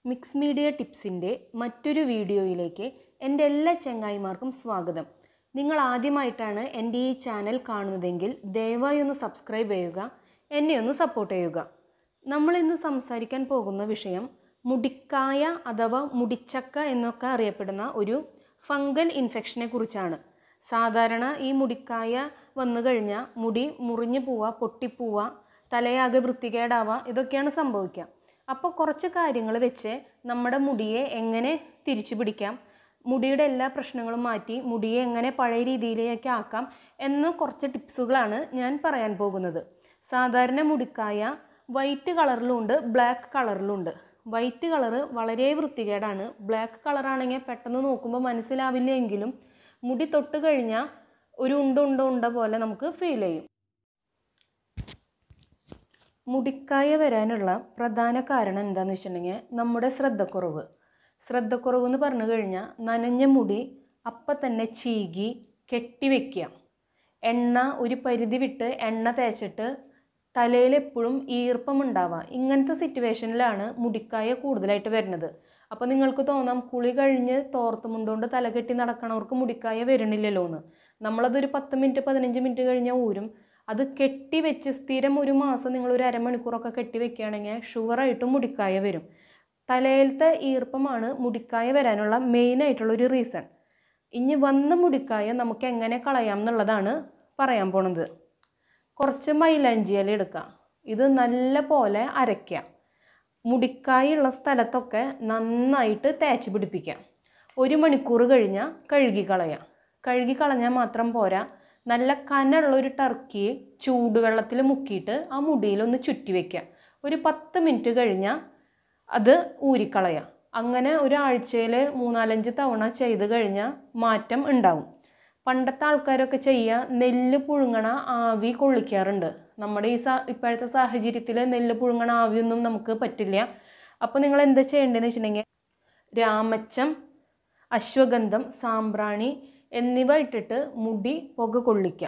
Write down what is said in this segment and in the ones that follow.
mix media ടിപ്സിൻ്റെ മറ്റൊരു വീഡിയോയിലേക്ക് എൻ്റെ എല്ലാ ചങ്ങായിമാർക്കും സ്വാഗതം നിങ്ങൾ ആദ്യമായിട്ടാണ് എൻ്റെ ഈ ചാനൽ കാണുന്നതെങ്കിൽ ദയവായി ഒന്ന് സബ്സ്ക്രൈബ് ചെയ്യുക എന്നെ ഒന്ന് സപ്പോർട്ട് ചെയ്യുക നമ്മൾ ഇന്ന് സംസാരിക്കാൻ പോകുന്ന വിഷയം മുടിക്കായ അഥവാ മുടിച്ചക്ക എന്നൊക്കെ അറിയപ്പെടുന്ന ഒരു ഫംഗൽ ഇൻഫെക്ഷനെ കുറിച്ചാണ് സാധാരണ ഈ മുടിക്കായ വന്നു കഴിഞ്ഞാൽ മുടി മുറിഞ്ഞു പോവുക പൊട്ടിപ്പോവുക തലയാകെ വൃത്തികേടാവുക ഇതൊക്കെയാണ് സംഭവിക്കുക അപ്പോൾ കുറച്ച് കാര്യങ്ങൾ വെച്ച് നമ്മുടെ മുടിയെ എങ്ങനെ തിരിച്ചു പിടിക്കാം മുടിയുടെ എല്ലാ പ്രശ്നങ്ങളും മാറ്റി മുടിയെ എങ്ങനെ പഴയ രീതിയിലേക്ക് ആക്കാം എന്ന കുറച്ച് ടിപ്സുകളാണ് ഞാൻ പറയാൻ പോകുന്നത് സാധാരണ മുടിക്കായ വൈറ്റ് കളറിലുണ്ട് ബ്ലാക്ക് കളറിലുണ്ട് വൈറ്റ് കളറ് വളരെ വൃത്തികേടാണ് ബ്ലാക്ക് കളറാണെങ്കിൽ പെട്ടെന്ന് നോക്കുമ്പോൾ മനസ്സിലാവില്ല എങ്കിലും മുടി തൊട്ട് കഴിഞ്ഞാൽ ഒരു ഉണ്ട ഉണ്ട ഉണ്ട പോലെ നമുക്ക് ഫീൽ ചെയ്യും മുടിക്കായ വരാനുള്ള പ്രധാന കാരണം എന്താണെന്ന് വെച്ചിട്ടുണ്ടെങ്കിൽ നമ്മുടെ ശ്രദ്ധക്കുറവ് ശ്രദ്ധക്കുറവ് എന്ന് പറഞ്ഞു കഴിഞ്ഞാൽ നനഞ്ഞ മുടി അപ്പം തന്നെ ചീകി കെട്ടിവെക്കുക എണ്ണ ഒരു പരിധി വിട്ട് എണ്ണ തേച്ചിട്ട് തലയിൽ എപ്പോഴും ഈർപ്പം ഉണ്ടാവുക ഇങ്ങനത്തെ സിറ്റുവേഷനിലാണ് മുടിക്കായ കൂടുതലായിട്ട് വരുന്നത് അപ്പോൾ നിങ്ങൾക്ക് തോന്നാം കുളി കഴിഞ്ഞ് തോർത്ത് മുണ്ടുകൊണ്ട് തല കെട്ടി നടക്കണവർക്ക് മുടിക്കായ വരണില്ലല്ലോ എന്ന് നമ്മളതൊരു പത്ത് മിനിറ്റ് പതിനഞ്ച് മിനിറ്റ് കഴിഞ്ഞാൽ ഊരും അത് കെട്ടി വെച്ച് സ്ഥിരം ഒരു മാസം നിങ്ങൾ ഒരു അരമണിക്കൂറൊക്കെ കെട്ടി വെക്കുകയാണെങ്കിൽ ഷുവറായിട്ടും മുടിക്കായ വരും തലയിലത്തെ ഈർപ്പമാണ് മുടിക്കായ വരാനുള്ള മെയിനായിട്ടുള്ള ഒരു റീസൺ ഇനി വന്ന മുടിക്കായ നമുക്ക് എങ്ങനെ കളയാം എന്നുള്ളതാണ് പറയാൻ പോണത് കുറച്ച് മൈലാഞ്ചി ഇല എടുക്കുക ഇത് നല്ല പോലെ അരയ്ക്കുക മുടിക്കായുള്ള സ്ഥലത്തൊക്കെ നന്നായിട്ട് തേച്ച് പിടിപ്പിക്കുക ഒരു മണിക്കൂർ കഴിഞ്ഞാൽ കഴുകി കളയുക കഴുകി കളഞ്ഞാൽ മാത്രം പോരാ നല്ല കനുള്ള ഒരു ടർക്കി ചൂടുവെള്ളത്തിൽ മുക്കിയിട്ട് ആ മുടിയിലൊന്ന് ചുറ്റി വയ്ക്കുക ഒരു പത്ത് മിനിറ്റ് കഴിഞ്ഞാൽ അത് ഊരിക്കളയുക അങ്ങനെ ഒരാഴ്ചയിൽ മൂന്നാലഞ്ച് തവണ ചെയ്ത് കഴിഞ്ഞാൽ മാറ്റം ഉണ്ടാവും പണ്ടത്തെ ആൾക്കാരൊക്കെ ചെയ്യുക നെല്ല് പുഴുങ്ങണ ആവി കൊള്ളിക്കാറുണ്ട് നമ്മുടെ ഈ സാ ഇപ്പോഴത്തെ സാഹചര്യത്തിൽ നെല്ല് പുഴുങ്ങണ ആവിയൊന്നും നമുക്ക് പറ്റില്ല അപ്പോൾ നിങ്ങൾ എന്താ ചെയ്യേണ്ടതെന്ന് വെച്ചിട്ടുണ്ടെങ്കിൽ രാമച്ചം അശ്വഗന്ധം സാമ്പ്രാണി എന്നിവ ഇട്ടിട്ട് മുടി പുക കൊള്ളിക്കുക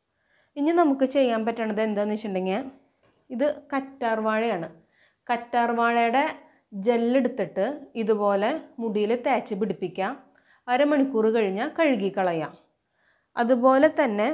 ഇനി നമുക്ക് ചെയ്യാൻ പറ്റണത് എന്താണെന്ന് വെച്ചിട്ടുണ്ടെങ്കിൽ ഇത് കറ്റാർ വാഴയാണ് കറ്റാർ വാഴയുടെ ജെല്ലെടുത്തിട്ട് ഇതുപോലെ മുടിയിൽ തേച്ച് പിടിപ്പിക്കുക അരമണിക്കൂർ കഴിഞ്ഞാൽ കഴുകി കളയാം അതുപോലെ തന്നെ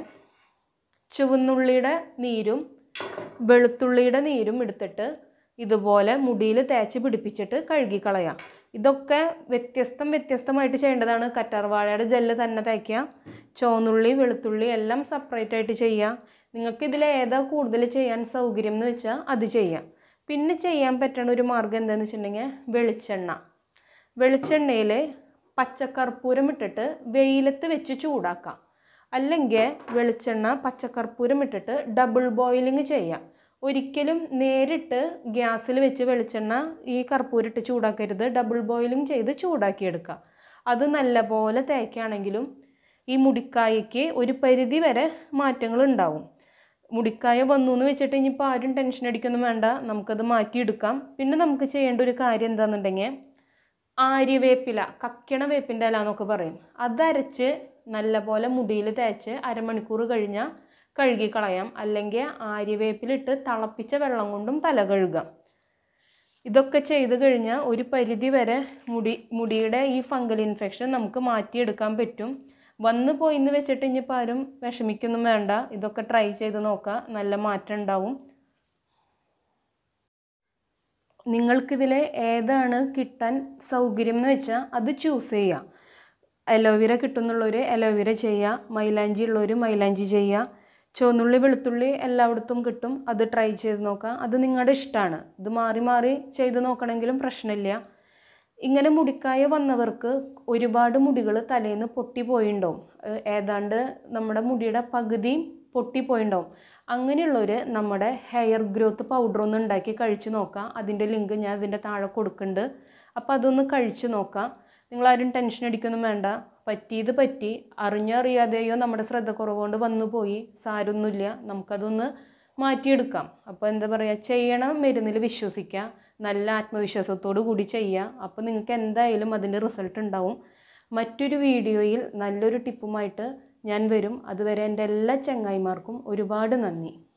ചുവന്നുള്ളിയുടെ നീരും വെളുത്തുള്ളിയുടെ നീരും എടുത്തിട്ട് ഇതുപോലെ മുടിയിൽ തേച്ച് പിടിപ്പിച്ചിട്ട് കഴുകി കളയാം ഇതൊക്കെ വ്യത്യസ്തം വ്യത്യസ്തമായിട്ട് ചെയ്യേണ്ടതാണ് കറ്റാർവാഴയുടെ ജെല്ല് തന്നെ തേക്കുക ചുവന്നുള്ളി വെളുത്തുള്ളി എല്ലാം സെപ്പറേറ്റ് ആയിട്ട് ചെയ്യുക നിങ്ങൾക്ക് ഇതിൽ ഏതാ കൂടുതൽ ചെയ്യാൻ സൗകര്യം എന്ന് വെച്ചാൽ അത് ചെയ്യാം പിന്നെ ചെയ്യാൻ പറ്റുന്ന ഒരു മാർഗ്ഗം എന്താണെന്ന് വെച്ചിട്ടുണ്ടെങ്കിൽ വെളിച്ചെണ്ണ വെളിച്ചെണ്ണയിൽ പച്ചക്കർപ്പൂരം ഇട്ടിട്ട് വെയിലത്ത് വെച്ച് ചൂടാക്കാം അല്ലെങ്കിൽ വെളിച്ചെണ്ണ പച്ചക്കർപ്പൂരം ഇട്ടിട്ട് ഡബിൾ ബോയിലിംഗ് ചെയ്യാം ഒരിക്കലും നേരിട്ട് ഗ്യാസിൽ വെച്ച് വെളിച്ചെണ്ണ ഈ കർപ്പൂരം ഇട്ട് ചൂടാക്കരുത് ഡബിൾ ബോയിലിംഗ് ചെയ്ത് ചൂടാക്കിയെടുക്കുക അത് നല്ലപോലെ തേക്കുകയാണെങ്കിലും ഈ മുടിക്കായയ്ക്ക് ഒരു പരിധി വരെ മാറ്റങ്ങൾ ഉണ്ടാവും മുടിക്കായ വന്നു എന്ന് വെച്ചിട്ട് ഇനിയിപ്പോൾ ആരും ടെൻഷൻ അടിക്കൊന്നും വേണ്ട നമുക്കത് മാറ്റിയെടുക്കാം പിന്നെ നമുക്ക് ചെയ്യേണ്ട ഒരു കാര്യം എന്താണെന്നുണ്ടെങ്കിൽ ആര്യവേപ്പില കക്കണ വേപ്പിൻ്റെ ഇല എന്നൊക്കെ പറയും അതരച്ച് നല്ലപോലെ മുടിയിൽ തേച്ച് അരമണിക്കൂർ കഴിഞ്ഞാൽ കഴുകി കളയാം അല്ലെങ്കിൽ ആര്യവേപ്പിലിട്ട് തിളപ്പിച്ച വെള്ളം കൊണ്ടും തല കഴുകാം ഇതൊക്കെ ചെയ്ത് കഴിഞ്ഞാൽ ഒരു പരിധി വരെ മുടി മുടിയുടെ ഈ ഫംഗൽ ഇൻഫെക്ഷൻ നമുക്ക് മാറ്റിയെടുക്കാൻ പറ്റും വന്നു പോയി എന്ന് വെച്ചിട്ട് ഇനിയിപ്പോൾ ആരും വിഷമിക്കൊന്നും വേണ്ട ഇതൊക്കെ ട്രൈ ചെയ്ത് നോക്കുക നല്ല മാറ്റം ഉണ്ടാവും നിങ്ങൾക്കിതിൽ ഏതാണ് കിട്ടാൻ സൗകര്യം എന്ന് വെച്ചാൽ അത് ചൂസ് ചെയ്യുക അലോവേര കിട്ടുന്നുള്ളവർ അലോവേര ചെയ്യുക മൈലാഞ്ചി ഉള്ളവർ മൈലാഞ്ചി ചെയ്യുക ചുവന്നുള്ളി വെളുത്തുള്ളി എല്ലായിടത്തും കിട്ടും അത് ട്രൈ ചെയ്ത് നോക്കുക അത് നിങ്ങളുടെ ഇഷ്ടമാണ് ഇത് മാറി മാറി ചെയ്ത് നോക്കണമെങ്കിലും പ്രശ്നമില്ല ഇങ്ങനെ മുടിക്കായ വന്നവർക്ക് ഒരുപാട് മുടികൾ തലേന്ന് പൊട്ടിപ്പോയിണ്ടാവും ഏതാണ്ട് നമ്മുടെ മുടിയുടെ പകുതിയും പൊട്ടിപ്പോയിണ്ടാവും അങ്ങനെയുള്ളവർ നമ്മുടെ ഹെയർ ഗ്രോത്ത് പൗഡർ ഒന്ന് ഉണ്ടാക്കി കഴിച്ച് നോക്കാം അതിൻ്റെ ലിങ്ക് ഞാൻ അതിൻ്റെ താഴെ കൊടുക്കുന്നുണ്ട് അപ്പോൾ അതൊന്ന് കഴിച്ച് നോക്കാം നിങ്ങളാരും ടെൻഷൻ അടിക്കൊന്നും വേണ്ട പറ്റിയത് പറ്റി അറിഞ്ഞോ അറിയാതെയോ നമ്മുടെ ശ്രദ്ധക്കുറവ് കൊണ്ട് വന്നു പോയി സാരമൊന്നുമില്ല നമുക്കതൊന്ന് മാറ്റിയെടുക്കാം അപ്പോൾ എന്താ പറയുക ചെയ്യണം മരുന്നിൽ വിശ്വസിക്കുക നല്ല ആത്മവിശ്വാസത്തോടു കൂടി ചെയ്യുക അപ്പോൾ നിങ്ങൾക്ക് എന്തായാലും അതിൻ്റെ റിസൾട്ട് ഉണ്ടാവും മറ്റൊരു വീഡിയോയിൽ നല്ലൊരു ടിപ്പുമായിട്ട് ഞാൻ വരും അതുവരെ എൻ്റെ എല്ലാ ചങ്ങായിമാർക്കും ഒരുപാട് നന്ദി